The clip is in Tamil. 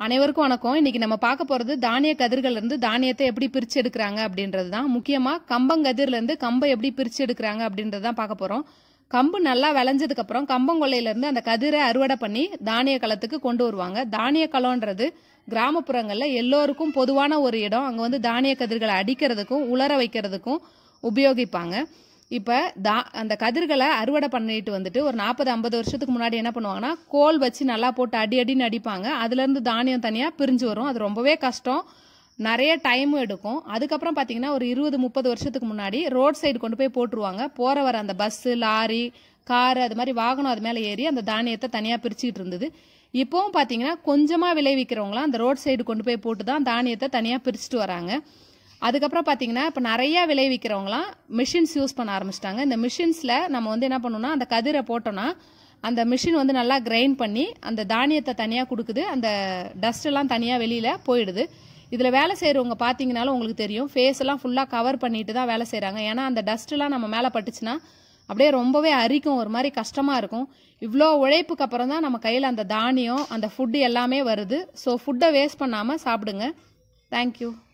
அனைவருக்கும் வணக்கம் இன்னைக்கு நம்ம பார்க்க போறது தானிய கதிர்கள்ல இருந்து தானியத்தை எப்படி பிரிச்சு எடுக்கிறாங்க அப்படின்றது தான் முக்கியமா கம்பங்கதிர்ல இருந்து கம்பை எப்படி பிரிச்சு எடுக்கிறாங்க அப்படின்றது தான் பார்க்க போறோம் கம்பு நல்லா விளைஞ்சதுக்கு அப்புறம் கம்பங்கொல்லையில இருந்து அந்த கதிரை அறுவடை பண்ணி தானிய களத்துக்கு கொண்டு வருவாங்க தானிய களம்ன்றது கிராமப்புறங்கள்ல எல்லோருக்கும் பொதுவான ஒரு இடம் அங்க வந்து தானிய கதிர்களை அடிக்கிறதுக்கும் உலர வைக்கிறதுக்கும் உபயோகிப்பாங்க இப்போ தா அந்த கதிர்களை அறுவடை பண்ணிட்டு வந்துட்டு ஒரு நாற்பது ஐம்பது வருஷத்துக்கு முன்னாடி என்ன பண்ணுவாங்கன்னா கோல் வச்சு நல்லா போட்டு அடி அடின்னு அடிப்பாங்க அதுலேருந்து தானியம் தனியாக பிரிஞ்சு வரும் அது ரொம்பவே கஷ்டம் நிறைய டைமும் எடுக்கும் அதுக்கப்புறம் பார்த்தீங்கன்னா ஒரு இருபது முப்பது வருஷத்துக்கு முன்னாடி ரோட் சைடு கொண்டு போய் போட்டுருவாங்க போகிற வர அந்த பஸ்ஸு லாரி காரு அது மாதிரி வாகனம் அது மேலே ஏறி அந்த தானியத்தை தனியாக பிரிச்சுக்கிட்டு இருந்தது இப்போவும் பார்த்தீங்கன்னா கொஞ்சமாக விளைவிக்கிறவங்களாம் அந்த ரோட் சைடு கொண்டு போய் போட்டு தான் தானியத்தை தனியாக பிரிச்சுட்டு வராங்க அதுக்கப்புறம் பார்த்தீங்கன்னா இப்போ நிறைய விளைவிக்கிறவங்களாம் மிஷின்ஸ் யூஸ் பண்ண ஆரம்பிச்சிட்டாங்க இந்த மிஷின்ஸில் நம்ம வந்து என்ன பண்ணணும்னா அந்த கதிரை போட்டோம்னா அந்த மிஷின் வந்து நல்லா கிரைண்ட் பண்ணி அந்த தானியத்தை தனியாக கொடுக்குது அந்த டஸ்ட் எல்லாம் தனியாக வெளியில் போயிடுது இதில் வேலை செய்கிறவங்க பார்த்தீங்கனாலும் உங்களுக்கு தெரியும் ஃபேஸ் எல்லாம் ஃபுல்லாக கவர் பண்ணிட்டு தான் வேலை செய்கிறாங்க ஏன்னா அந்த டஸ்ட்லாம் நம்ம மேலே பட்டுச்சுன்னா அப்படியே ரொம்பவே அரிக்கும் ஒரு மாதிரி கஷ்டமாக இருக்கும் இவ்வளோ உழைப்புக்கு அப்புறம் தான் நம்ம கையில் அந்த தானியம் அந்த ஃபுட்டு எல்லாமே வருது ஸோ ஃபுட்டை வேஸ்ட் பண்ணாமல் சாப்பிடுங்க தேங்க்யூ